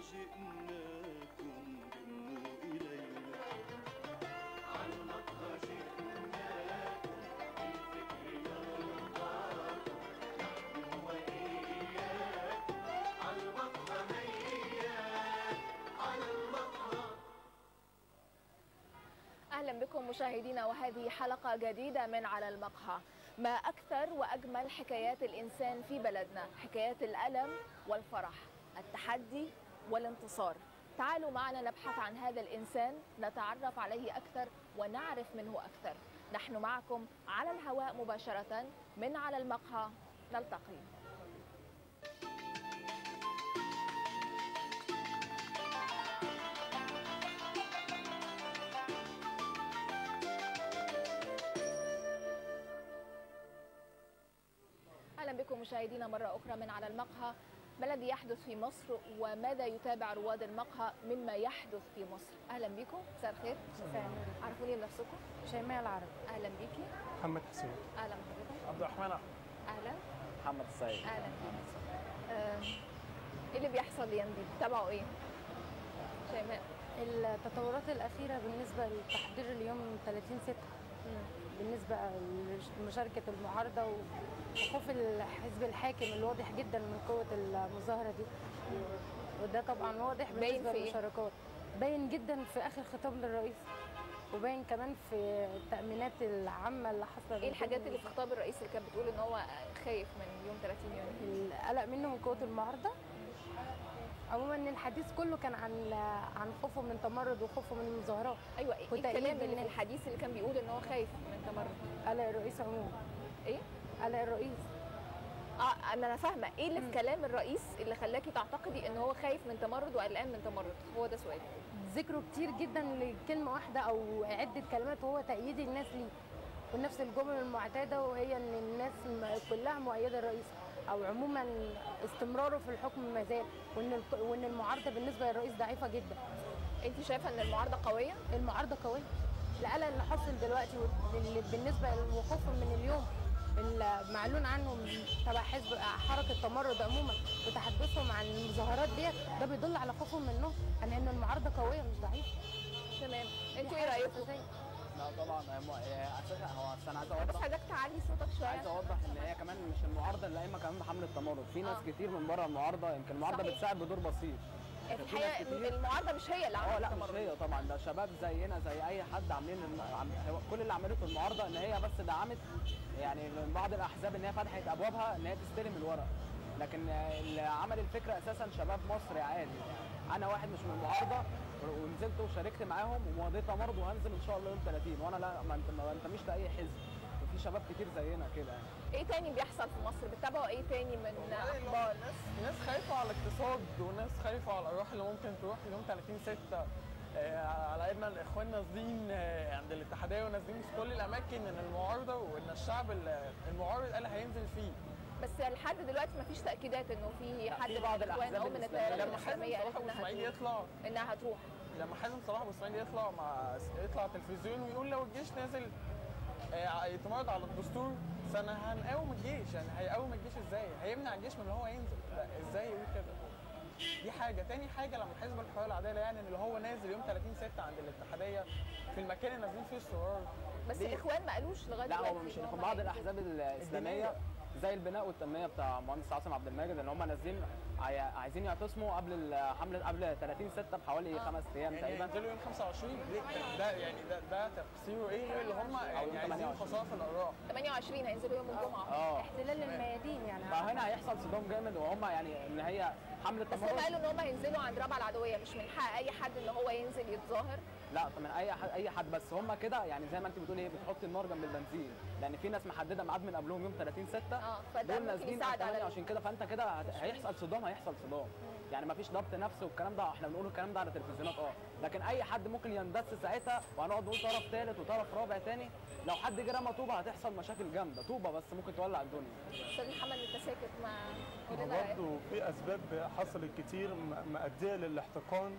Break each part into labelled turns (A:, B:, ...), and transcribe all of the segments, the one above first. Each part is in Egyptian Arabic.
A: جئناكم انه الينا على المقهى جئناكم بالفكر يرضاكم نحن واياكم على المقهى هيا على المقهى
B: أهلا بكم مشاهدينا وهذه حلقة جديدة من على المقهى ما أكثر وأجمل حكايات الإنسان في بلدنا حكايات الألم والفرح التحدي والانتصار تعالوا معنا نبحث عن هذا الإنسان نتعرف عليه أكثر ونعرف منه أكثر نحن معكم على الهواء مباشرة من على المقهى نلتقي اهلا بكم مشاهدينا مره اخرى من على المقهى ما الذي يحدث في مصر وماذا يتابع رواد المقهى مما يحدث في مصر اهلا بكم مساء الخير
C: مساء النور
B: عرفوني بنفسكم
C: شيماء العرب
B: اهلا بيكي
D: محمد حسين
B: اهلا بحضرتك
D: عبد الرحمن أحمد.
B: اهلا
E: محمد السيد
B: اهلا بيك آه، ايه اللي بيحصل الايام دي بتتابعوا ايه شيماء
C: التطورات الأخيرة بالنسبة لتحضير اليوم 30 6 بالنسبة لمشاركة المعارضة وخوف الحزب الحاكم الواضح جدا من قوة المظاهرة دي وده طبعا واضح
B: باين
C: بالنسبة
B: في إيه؟
C: للمشاركات باين جدا في آخر خطاب للرئيس وباين كمان في التأمينات العامة اللي حصلت
B: ايه الحاجات اللي في خطاب الرئيس اللي كانت بتقول ان هو خايف من يوم 30 يونيو
C: القلق منه من قوة المعارضة عموما الحديث كله كان عن عن خوفه من تمرد وخوفه من المظاهرات
B: ايوه ايه
C: وتأييد
B: الكلام اللي في
C: ال-
B: الحديث اللي كان بيقول ان هو خايف من تمرد
C: قلق الرئيس عموما
B: ايه
C: قلق الرئيس
B: اه انا انا فاهمه ايه اللي في كلام الرئيس اللي خلاكي تعتقدي ان هو خايف من تمرد وقلقان من تمرد هو ده سؤالي
C: ذكره كتير جدا لكلمة واحدة أو عدة كلمات وهو تأييد الناس ليه ونفس الجمل المعتادة وهي إن الناس م- كلها مؤيدة الرئيس أو عموما استمراره في الحكم ما زال وإن الق- وإن المعارضة بالنسبة للرئيس ضعيفة جدا
B: انت شايفه ان المعارضه قويه
C: المعارضة قوية القلق اللي حاصل دلوقتي واللي بالنسبة للخوف من اليوم المعلون عنه من تبع حزب حركة تمرد عموما وتحدثهم عن المظاهرات ديت ده بيدل على خوفهم منهم عن ان المعارضة قوية مش ضعيفة
B: تمام انتوا
C: دي
B: ايه
C: حاجة
B: رايكم
C: أساسية.
E: لا طبعا هي مو- هي اساسا هو أصل انا عايز
B: بس
E: اوضح
B: حضرتك تعلي صوتك
E: عايز
B: شويه
E: اوضح ان هي كمان مش المعارضه اللي قايمه كمان بحمله التمرد في ناس
B: آه.
E: كتير من بره المعارضه يمكن المعارضه
B: صحيح.
E: بتساعد بدور بسيط
B: في
E: في ناس
B: الحقيقه
E: كتير-
B: المعارضه مش هي اللي
E: اه
B: عملت
E: لا مش
B: التمرد
E: هي طبعا ده شباب زينا زي اي حد عاملين الم- عم- هو كل اللي عملته المعارضه ان هي بس دعمت يعني من بعض الاحزاب ان هي فتحت ابوابها ان هي تستلم الورق لكن اللي عمل الفكره اساسا شباب مصر عادي انا واحد مش من المعارضه ونزلت وشاركت معاهم ومضيت تمرد وهنزل ان شاء الله يوم 30 وانا لا ما انت ما انتميش لاي حزب وفي شباب كتير زينا كده يعني
B: ايه تاني بيحصل في مصر بتتابعوا ايه تاني من اخبار
D: ناس ناس خايفه على الاقتصاد وناس خايفه على الارواح اللي ممكن تروح يوم 30 6 على ان الاخوان نازلين آه، عند الاتحاديه ونازلين في كل الاماكن ان المعارضه وان الشعب ال- المعارض قال هينزل فيه
B: بس لحد دلوقتي مفيش تاكيدات انه في حد
E: في بعض
B: من الإخوان
E: الأحزاب
B: او من
E: الإسلامية
B: التيارات
E: لما
D: حازم
B: الاسلاميه قالت
D: صلاح ابو
B: انها
D: اسماعيل
B: هتروح
D: يطلع
B: انها هتروح
D: لما حازم صلاح ابو اسماعيل يطلع مع يطلع تلفزيون ويقول لو الجيش نازل آه، يتمرد على الدستور فانا هنقاوم الجيش يعني هيقاوم الجيش ازاي؟ هيمنع الجيش من ان هو ينزل لا ازاي يقول كده؟ دي حاجه تاني حاجه لما حزب الحريه والعداله يعني اللي هو نازل يوم 30 6 عند الاتحاديه في المكان اللي نازلين فيه الثوار
B: بس
D: ليه؟
B: الاخوان ما قالوش لغايه
E: لا
B: دلوقتي
E: هو مش
B: إن
E: في
B: هم
E: بعض
B: هينزلوا.
E: الاحزاب الاسلاميه
D: الدينية.
E: زي البناء والتنميه بتاع مهندس عاصم عبد الماجد ان هم نازلين عاي- عايزين يعتصموا قبل الحمله قبل 30 6 بحوالي خمس ايام
D: يعني
E: تقريبا
D: ينزلوا يوم 25 ليه؟ ده- ده يعني ده ده تفسيره ايه اللي هم يعني
E: يوم
D: عايزين
E: 28.
D: خصائص الاراء
B: 28 هينزلوا يوم الجمعه
E: اه
C: احتلال الميادين يعني
E: فهنا هيحصل صدام جامد وهم يعني ان هي حمله
B: بس هم
E: تمرد
B: قالوا ان هم هينزلوا عند رابعه العدويه مش من حق اي حد ان هو ينزل يتظاهر
E: لا من اي حد اي حد بس هم كده يعني زي ما انت بتقولي ايه بتحط النار جنب البنزين لان في ناس محدده ميعاد من قبلهم يوم 30 6
B: اه، فده
E: دول
B: ممكن
E: نازلين
B: يساعد على
E: 28 كده فانت كده هت- هيحصل صدام هيحصل صدام يعني مفيش ضبط نفس والكلام ده احنا بنقول الكلام ده على التلفزيونات اه لكن اي حد ممكن يندس ساعتها وهنقعد نقول طرف ثالث وطرف رابع تاني لو حد جه رمى طوبه هتحصل مشاكل جامده طوبه بس ممكن تولع الدنيا
B: استاذ محمد انت ساكت ما قول لنا رأيك.
F: برضه في اسباب حصلت كتير م- مؤديه للاحتقان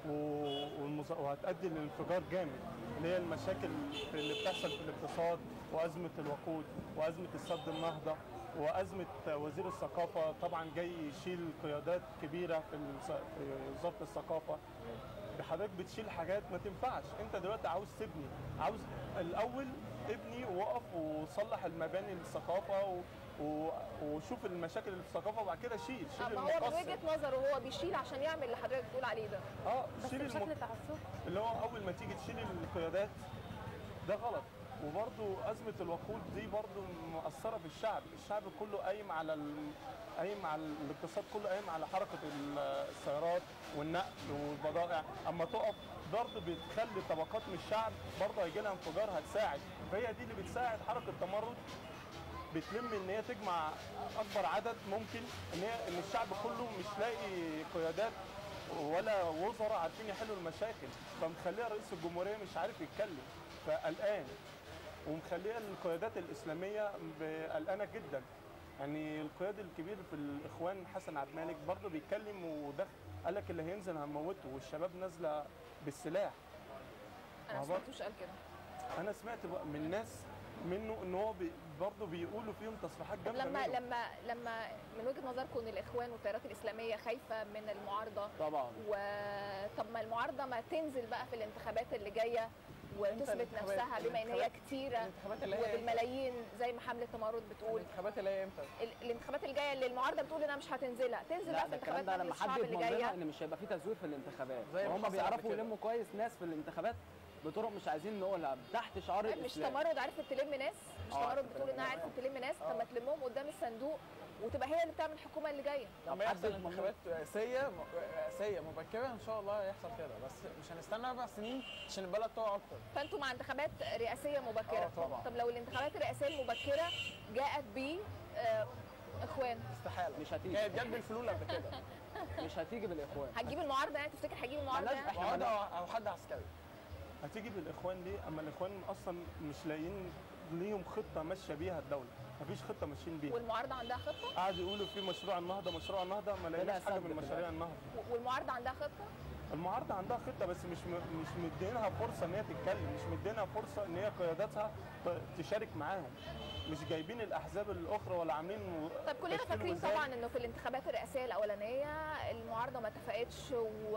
F: و- والمز- وهتؤدي لانفجار جامد اللي هي المشاكل اللي بتحصل في الاقتصاد وازمه الوقود وازمه السد النهضه وازمه وزير الثقافه طبعا جاي يشيل قيادات كبيره في الس- في وزاره الثقافه حضرتك بتشيل حاجات ما تنفعش انت دلوقتي عاوز تبني عاوز الاول ابني وقف وصلح المباني للثقافه و... و... وشوف المشاكل اللي في الثقافه وبعد كده شيل شيل
B: اما هو من
F: المقصر.
B: وجهه نظره هو بيشيل عشان يعمل اللي حضرتك بتقول عليه ده
F: اه
C: بس
F: شيل
C: بشكل
F: الم...
C: تعسفي
F: اللي هو اول ما تيجي تشيل القيادات ده غلط وبرضه أزمة الوقود دي برضه مؤثرة في الشعب، الشعب كله قايم على ال... قايم على الاقتصاد كله قايم على حركة ال- السيارات والنقل والبضائع، أما تقف برضه بتخلي طبقات من الشعب برضه هيجي لها انفجار هتساعد، فهي دي اللي بتساعد حركة تمرد بتلم ان هي تجمع اكبر عدد ممكن ان هي ان الشعب كله مش لاقي قيادات ولا وزراء عارفين يحلوا المشاكل فمخليها رئيس الجمهوريه مش عارف يتكلم فقلقان ومخليها القيادات الاسلاميه ب- قلقانه جدا يعني القياد الكبير في الاخوان حسن عبد الملك برضه بيتكلم ودخل قال لك اللي هينزل هنموته والشباب نازله بالسلاح
B: انا ما
F: ما برضه-
B: سمعتوش قال كده
F: انا سمعت بقى من ناس منه ان هو بي برضه بيقولوا فيهم تصريحات
B: طب
F: جامده
B: لما
F: منه.
B: لما لما من وجهه نظركم ان الاخوان والتيارات الاسلاميه خايفه من المعارضه
E: طبعا
B: وطب ما المعارضه ما تنزل بقى في الانتخابات اللي جايه وتثبت
D: الانتخابات-
B: نفسها بما ان هي
D: الانتخابات-
B: كتيره
D: الانتخابات اللي هي
B: وبالملايين زي ما حمله تمرد بتقول
D: الانتخابات اللي هي امتى؟
B: ال- الانتخابات اللي جايه اللي المعارضه بتقول انها مش هتنزلها تنزل
E: لا
B: بقى في
E: ده الكلام
B: انتخابات
E: ده لما
B: مجلس
E: حد
B: الشعب اللي
E: يضمن لنا
B: جايه
E: ان مش هيبقى في تزوير في الانتخابات
D: زي ما
E: وهم
D: حصل قبل
E: بيعرفوا
D: كده.
E: يلموا كويس ناس في الانتخابات بطرق مش عايزين نقولها تحت شعار
B: مش
E: الاسلام
B: تمرد عرفت تلم ناس مش
E: آه،
B: تمرد بتقول انها عرفت تلم ناس طب ما تلمهم قدام الصندوق وتبقى هي اللي بتعمل الحكومه اللي جايه
D: لما
E: حد
D: يحصل
E: يضمن
D: انتخابات رئاسيه رئاسيه مبكره ان شاء الله هيحصل كده بس مش هنستنى اربع سنين عشان البلد تقع اكتر
B: فانتوا مع انتخابات رئاسيه مبكره
D: آه، طبعا.
B: طب لو الانتخابات الرئاسيه المبكره جاءت ب آه، اخوان
D: استحاله
E: مش هتيجي.
D: كانت جت بالفلول قبل كده
E: مش هتيجي بالاخوان
B: هتجيب المعارضه يعني تفتكر هتجيب المعارضه
E: لازم
B: يعني
E: إحنا
D: معارضه او أو حد عسكري
F: هتيجي بالاخوان ليه؟ اما الاخوان اصلا مش لاقيين ليهم خطه ماشيه بيها الدوله، مفيش خطه ماشيين بيها.
B: والمعارضه عندها خطه
F: قعدوا يقولوا في مشروع النهضه، مشروع النهضه ما لقيناش حاجه
E: سد
F: من
E: دلوقتي.
F: مشاريع النهضه.
B: و- والمعارضه عندها خطه
F: المعارضه عندها خطه بس مش م... مش مدينها فرصه ان هي تتكلم، مش مدينها فرصه ان هي قياداتها ت- تشارك معاهم. مش جايبين الاحزاب الاخرى ولا عاملين و-
B: طب كلنا
F: تشكيل
B: فاكرين
F: وزاري.
B: طبعا انه في الانتخابات الرئاسيه الاولانيه المعارضه ما اتفقتش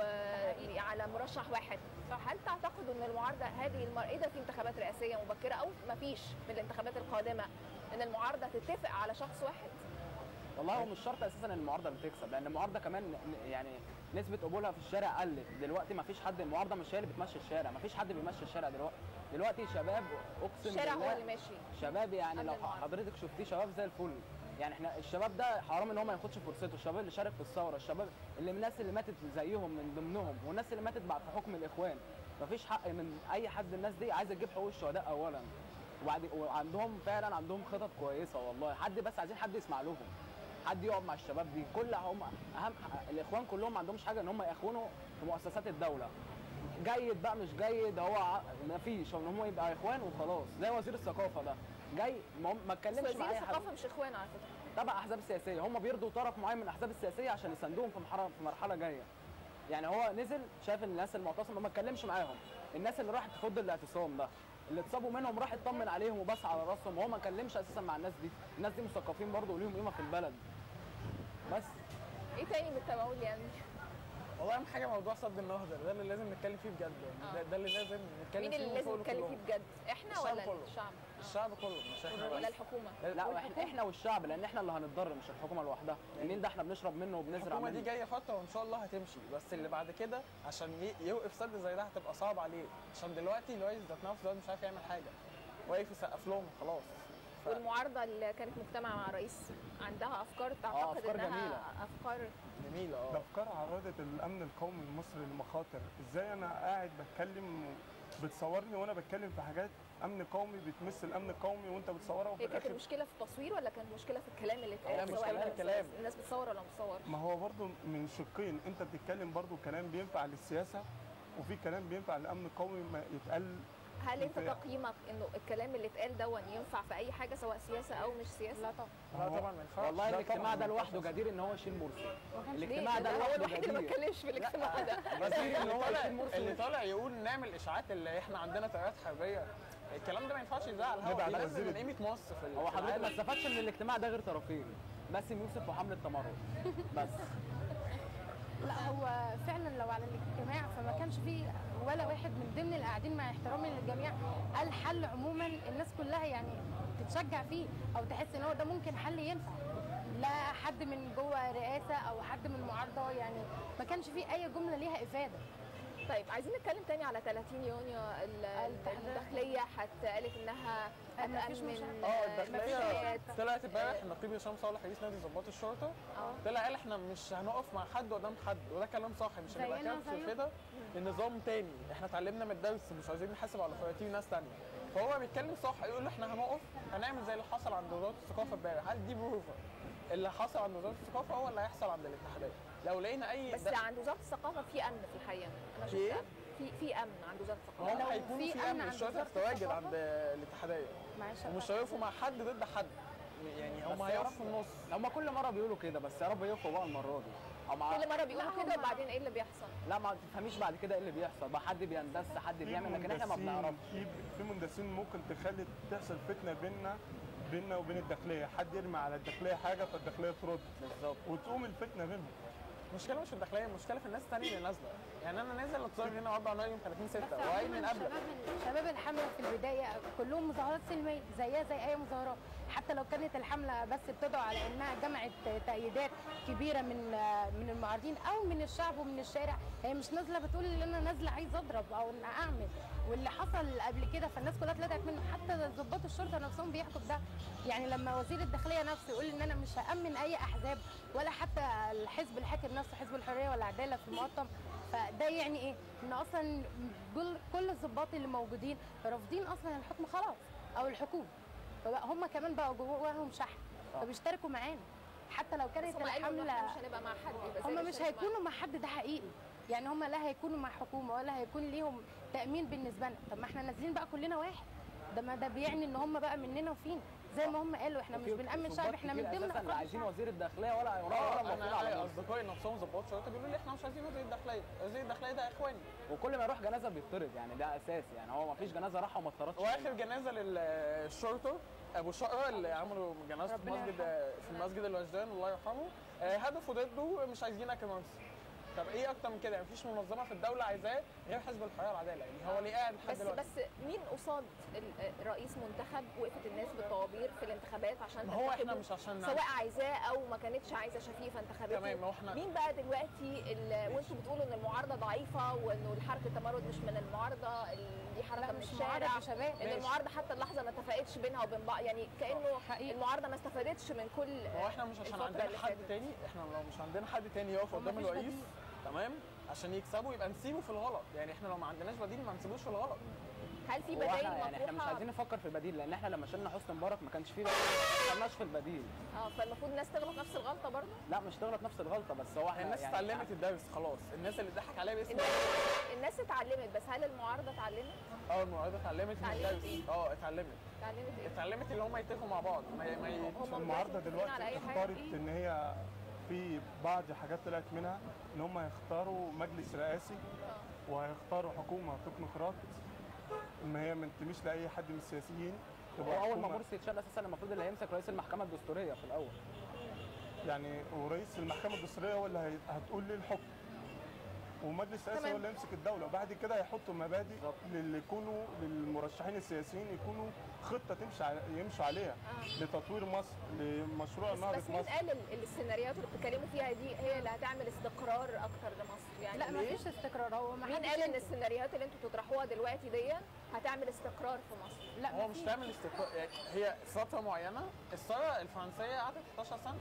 B: و- على مرشح واحد هل تعتقدوا ان المعارضه هذه المره اذا في انتخابات رئاسيه مبكره او ما فيش في الانتخابات القادمه ان المعارضه تتفق على شخص واحد
E: والله هو مش شرط اساسا ان المعارضه اللي تكسب لان المعارضه كمان ن- يعني نسبه قبولها في الشارع قلت دلوقتي ما فيش حد المعارضه مش هي اللي بتمشي الشارع ما فيش حد بيمشي الشارع دلوقتي دلوقتي شباب اقسم
B: الشارع هو
E: بالله
B: اللي ماشي
E: شباب يعني
B: قبل
E: لو
B: المعارضة.
E: حضرتك شفتيه شباب زي الفل يعني احنا الشباب ده حرام ان هو ما ياخدش فرصته الشباب اللي شارك في الثوره الشباب اللي من الناس اللي ماتت زيهم من ضمنهم والناس اللي ماتت بعد حكم الاخوان مفيش حق من اي حد الناس دي عايزه تجيب حقوق الشهداء اولا وبعد وعندهم فعلا عندهم خطط كويسه والله حد بس عايزين حد يسمع لهم حد يقعد مع الشباب دي كل هم اهم الاخوان كلهم ما عندهمش حاجه ان هم يخونوا في مؤسسات الدوله جيد بقى مش جيد هو ع- ما فيش ان هم يبقى اخوان وخلاص زي وزير الثقافه ده جاي ما هم- ما
B: بس
E: اتكلمش
B: وزير
E: مع اي حد
B: الثقافه مش اخوان على فكره
E: تبع احزاب سياسيه هم بيرضوا طرف معين من الاحزاب السياسيه عشان يساندوهم في مرحله في مرحله جايه يعني هو نزل شاف الناس المعتصمه ما اتكلمش معاهم الناس اللي راحت تخد الاعتصام ده اللي اتصابوا منهم راح يطمن عليهم وبس على راسهم وهو ما اتكلمش اساسا مع الناس دي الناس دي مثقفين برضه وليهم قيمه في البلد بس
B: ايه تاني بالتمول يعني
D: والله اهم حاجه موضوع سد النهضه ده اللي لازم نتكلم فيه بجد يعني ده, ده اللي لازم نتكلم
B: مين
D: فيه
B: اللي
D: من
B: لازم
D: فوق
B: نتكلم
D: لكلهم.
B: فيه بجد احنا
D: الشعب
B: ولا
D: كله.
B: الشعب
D: الشعب كله مش احنا
B: ولا
D: بس
B: الحكومه
E: لا واحنا احنا والشعب لان احنا اللي هنتضرر مش الحكومه لوحدها النيل ده احنا بنشرب منه وبنزرع
D: الحكومه دي
E: منه
D: جايه فتره وان شاء الله هتمشي بس اللي بعد كده عشان ي- يوقف سد زي ده هتبقى صعب عليه عشان دلوقتي الرئيس ذات نفسه دلوقتي مش عارف يعمل حاجه واقف يسقف لهم خلاص ف-
B: والمعارضه اللي كانت مجتمعه مع الرئيس عندها افكار تعتقد
E: أفكار
B: انها
E: جميلة.
B: افكار
D: جميله
F: ده
D: اه
F: افكار عرضت الامن القومي المصري لمخاطر ازاي انا قاعد بتكلم بتصورني وانا بتكلم في حاجات امن قومي بتمس الامن القومي وانت بتصورها وفي
B: هي كانت
F: الاخر
B: المشكله في التصوير ولا كانت المشكله في الكلام اللي
D: لا،
B: اتقال
D: مش
B: سواء
D: كلام،
B: الناس-
D: كلام.
B: الناس بتصور ولا ما بتصورش
F: ما هو برضو من شقين انت بتتكلم برضو كلام بينفع للسياسه وفي كلام بينفع للامن القومي ما يتقال
B: هل انت
F: انت-
B: تقييمك انه الكلام اللي اتقال دون ينفع في اي حاجه سواء سياسه او مش سياسه
C: لا طبعا
D: لا طبعا ما ينفعش
E: والله
F: لا
E: الاجتماع
F: طبعاً
E: ده
F: ما
E: لوحده
F: ينفعش.
E: جدير ان هو يشيل مرسي
B: ليه؟
E: الاجتماع ده
B: ده هو
E: لوحده
B: الوحيد اللي ما
E: جدير
B: اتكلمش في الاجتماع ده
D: وزير اللي
E: هو
D: طالع
E: يشيل مرسي
D: اللي
E: وش.
D: طالع يقول نعمل اشاعات اللي احنا عندنا طيارات حربيه الكلام ده ما ينفعش يزعل
F: نبعد
D: الهوا
F: وزير
D: ينزل من
F: الد-
D: قيمه مصر في
E: هو
D: في
E: حضرتك ما
D: العالم.
E: استفادش من الاجتماع ده غير طرفين باسم يوسف وحمله تمرد بس
C: لا هو فعلا لو على الاجتماع فما كانش فيه ولا واحد من ضمن القاعدين مع احترامي للجميع قال حل عموما الناس كلها يعني تتشجع فيه او تحس ان هو ده ممكن حل ينفع لا حد من جوه رئاسه او حد من معارضه يعني ما كانش فيه اي جمله ليها افاده
B: طيب عايزين نتكلم تاني على 30 يونيو ال-
C: التحرير.
B: الداخليه حتى قالت انها
C: ما فيش
B: هتأمن
C: مشاكل.
D: اه
B: مفيش
D: الداخليه
B: حياة.
D: طلعت امبارح النقيب هشام صالح رئيس نادي ضباط الشرطه
B: اه
D: طلع قال احنا مش هنقف مع حد قدام حد وده كلام صح مش هنبقى
C: زينا
D: كبس
C: زيهم.
D: كده النظام تاني احنا اتعلمنا من الدرس مش عايزين نحاسب على فواتير ناس تانية فهو بيتكلم صح يقول احنا هنقف هنعمل زي اللي حصل عند وزاره الثقافه امبارح هل دي بروفه اللي حصل عند وزاره الثقافه هو اللي هيحصل عند الاتحاديه لو لقينا اي
B: بس
D: ده-
B: عند وزاره الثقافه في امن في الحقيقه انا
D: في
B: شفت
D: ايه؟
B: امن في في امن عند وزاره الثقافه
D: هم
C: لو
D: هيكونوا
C: في
D: في
C: أمن
D: امن
C: عند
D: الشرطه
C: وزارة
D: تتواجد
C: الثقافة؟
D: عند الاتحاديه
C: معلش
D: ومش هيقفوا مع حد ضد حد يعني هم
E: بس يا
D: هيقفوا
E: رب-
D: في النص
E: هم كل مره بيقولوا كده بس يا رب يقفوا بقى المره دي او مع
B: كل مره بيقولوا
C: لا،
B: كده
C: هم-
B: وبعدين ايه اللي بيحصل
E: لا ما تفهميش بعد كده ايه اللي بيحصل بقى حد بيندس حد
F: في
E: بيعمل لكن احنا ما
F: مندسين-
E: بنعرفش
F: في في مندسين ممكن تخلي تحصل فتنه بيننا بيننا وبين الداخليه حد يرمي على الداخليه حاجه فالداخليه ترد
E: بالظبط
F: وتقوم الفتنه بينهم
D: المشكله مش في الداخليه المشكله في الناس الثانيه اللي نازله يعني انا نازل اتظاهر هنا 4 يوم 30 6
C: بس
D: وقايل من
C: عموماً
D: قبل
C: شباب شباب الحمله في البدايه كلهم مظاهرات سلميه زيها زي اي مظاهرات حتى لو كانت الحمله بس بتدعو على انها جمعت تأييدات كبيره من من المعارضين او من الشعب ومن الشارع هي مش نازله بتقول ان انا نازله عايز اضرب او ان اعمل واللي حصل قبل كده فالناس كلها اتلدعت منه حتى ضباط الشرطه نفسهم بيحكوا بده يعني لما وزير الداخليه نفسه يقول ان انا مش هامن اي احزاب ولا حتى الحزب الحاكم نفسه حزب الحريه والعداله في المقطم فده يعني ايه؟ ان اصلا كل كل الضباط اللي موجودين رافضين اصلا الحكم خلاص او الحكومه فبقى هم كمان بقوا جواهم شحن فبيشتركوا معانا حتى لو
B: بس
C: كانت
B: هم قالوا إنه
C: الحمله
B: إحنا مش هنبقى مع حد يبقى زي
C: هم مش
B: الشركة
C: هيكونوا مع حد ده حقيقي يعني هم لا هيكونوا مع حكومه ولا هيكون ليهم تامين بالنسبه لنا طب ما احنا نازلين بقى كلنا واحد ده ما ده بيعني ان هم بقى مننا وفينا زي ما هم قالوا احنا مش
E: وفي
C: بنامن
E: ضباط
C: شعب احنا من
E: كتير
C: ضمن
E: اساسا لا
C: افراد
E: عايزين
C: الشعب
E: وزير الداخليه ولا ولا ولا
D: اه
E: موافقين
D: انا
E: على
D: أنا
E: دول.
D: اصدقائي نفسهم ضباط شرطه بيقولوا لي احنا مش عايزين وزير الداخليه وزير الداخليه ده اخواني
E: وكل ما يروح جنازه بيطرد يعني ده اساس يعني هو ما فيش جنازه راحه وما اتطردش
D: واخر جنازه للشرطه ابو شقره اللي عملوا جنازته في
C: ربنا
D: مسجد في مسجد الوجدان الله يرحمه آه، هدفوا ضده مش عايزينك يا مرسي طب ايه اكتر من كده مفيش منظمه في الدوله عايزاه غير حزب الحريه والعداله يعني هو ليه قاعد لحد
B: بس
D: دلوقتي
B: بس مين قصاد ال- رئيس منتخب وقفت الناس بالطوابير في الانتخابات عشان
D: ما هو احنا
B: تنتخبه؟
D: مش عشان
B: سواء عايزاه او ما كانتش عايزه شفيه فانتخبته
D: تمام، ما هو إحنا-
B: مين بقى دلوقتي ال- وانتوا بتقولوا ان المعارضه ضعيفه وانه الحركه التمرد مش من المعارضه ال- دي حركه
C: لا،
B: من
C: مش
B: الشارع
C: معارضة شباب.
B: ان
D: ماشي.
B: المعارضه حتى اللحظه ما اتفقتش بينها وبين بعض يعني كانه
C: حقيقي.
B: المعارضه ما استفادتش من كل
D: ما هو احنا مش عشان
B: الفترة
D: عندنا
B: اللي
D: حد
B: فاتت.
D: تاني احنا لو مش عندنا حد تاني يقف
C: هو
D: قدام
C: مفيش
D: الرئيس
C: بديل.
D: تمام عشان يكسبوا يبقى نسيبه في الغلط يعني احنا لو ما عندناش بديل ما نسيبوش في الغلط
B: هل في
E: هو
B: بدائل
E: احنا يعني احنا مش
B: مطروحه
E: عايزين نفكر في بديل لان احنا لما شلنا حسني مبارك ما كانش فيه بديل ما فكرناش في البديل
B: اه فالمفروض الناس تغلط نفس الغلطه برضه
E: لا مش تغلط نفس الغلطه بس هو احنا
D: الناس
E: يعني
D: اتعلمت الدرس خلاص الناس اللي ضحك عليها باسم
B: الناس الناس اتعلمت بس هل المعارضه اتعلمت؟
D: اه المعارضه اتعلمت من
B: اتعلمت
D: الدرس
B: إيه؟
D: اه اتعلمت
B: اتعلمت ايه؟
D: اتعلمت اللي هم يتفقوا مع بعض ما ما ي-
B: هم
F: المعارضه
B: دلوقتي متفقين على
F: دلوقتي
B: أي حاجة؟
F: اختارت ان هي في بعض حاجات طلعت منها ان هم هيختاروا مجلس رئاسي وهيختاروا حكومه تكنوقراط ان هي ما تنتميش لاي حد من السياسيين تبقى
E: هو اول ما
F: حكومة-
E: مرسي اتشال اساسا المفروض اللي هيمسك رئيس المحكمه الدستوريه في الاول
F: يعني ورئيس المحكمه الدستوريه هو اللي هي- هتقول ليه الحكم ومجلس الرئاسي
B: تمام.
F: هو اللي يمسك الدوله وبعد كده هيحطوا مبادئ للي يكونوا للمرشحين السياسيين يكونوا خطه تمشي على- يمشوا عليها لتطوير مصر لمشروع
B: بس,
F: نهضه
B: بس مين
F: مصر
B: قال ال- السيناريوهات اللي بتتكلموا فيها دي هي اللي هتعمل استقرار اكتر لمصر يعني
C: لا ما
B: ليه؟
C: فيش استقرار هو ما
B: مين
C: حدش
B: قال ان
C: ينكر.
B: السيناريوهات اللي انتوا بتطرحوها دلوقتي دي هتعمل استقرار في مصر
C: لا
D: هو
C: ما
D: مش
C: فيش.
D: تعمل استقرار يعني هي فتره معينه الثوره الفرنسيه قعدت 11 سنه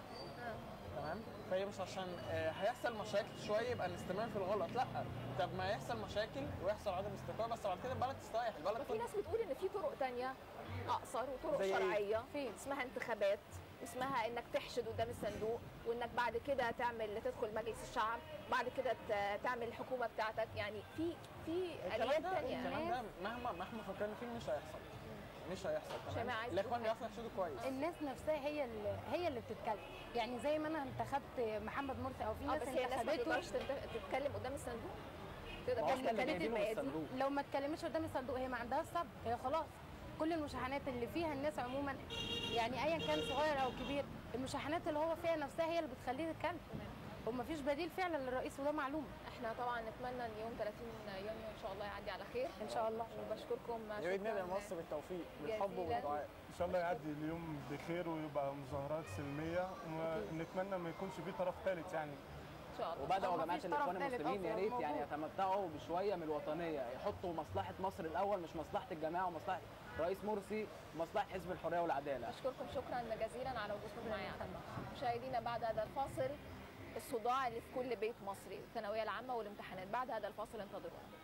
D: تمام فهي مش عشان آه، هيحصل مشاكل شويه يبقى نستمر في الغلط لا طب ما يحصل مشاكل ويحصل عدم استقرار بس بعد كده البلد تستريح البلد
B: وفي
D: تفضل-
B: ناس بتقول ان في طرق تانية اقصر وطرق
D: زي إيه؟
B: شرعيه
C: فين؟
B: اسمها انتخابات اسمها انك تحشد قدام الصندوق وانك بعد كده تعمل تدخل مجلس الشعب بعد كده ت- تعمل الحكومه بتاعتك يعني في في
D: الكلام
B: اليات
D: ده
B: تانية
D: الكلام ده مهما مهما فكرنا فيه مش هيحصل مش هيحصل
B: شيماء
D: تمام
B: عايز
D: الاخوان
B: تقول
D: بيعرفوا يحشدوا كويس
C: الناس نفسها هي اللي هي اللي بتتكلم يعني زي ما انا انتخبت محمد مرسي او في
B: اه
C: ناس
B: بس هي الناس ما
C: انتخبته
B: تقدرش تنت- تتكلم قدام الصندوق تقدر
E: ما هو
B: بس
E: احنا اللي
B: تتكلم
E: جايبينه من
B: الميادين
E: الصندوق
C: لو ما اتكلمتش قدام الصندوق هي ما عندهاش الصبر هي خلاص كل المشاحنات اللي فيها الناس عموما يعني ايا كان صغير او كبير المشاحنات اللي هو فيها نفسها هي اللي بتخليه يتكلم ومفيش بديل فعلا للرئيس وده معلوم
B: احنا طبعا نتمنى ان يوم 30 يونيو ان شاء الله يعدي على خير
C: ان شاء الله
B: وبشكركم
D: يا ريت
B: شكراً
D: ندعي مصر بالتوفيق بالحب
B: جزيلاً.
D: والدعاء
F: ان شاء الله يعدي اليوم بخير ويبقى مظاهرات سلميه ونتمنى ما يكونش في طرف ثالث يعني
B: ان شاء الله
E: وبداوا
C: هو
E: جماعه
C: مفيش طرف
E: الاخوان
C: ثالث
E: المسلمين يا
C: أصلاً
E: ريت يعني
C: موجود.
E: يتمتعوا بشويه من الوطنيه يحطوا مصلحه مصر الاول مش مصلحه الجماعه ومصلحه رئيس مرسي ومصلحه حزب الحريه والعداله
B: بشكركم شكرا جزيلا على وجودكم معنا مشاهدينا بعد هذا الفاصل الصداع اللي في كل بيت مصري الثانويه العامه والامتحانات بعد هذا الفاصل انتظرونا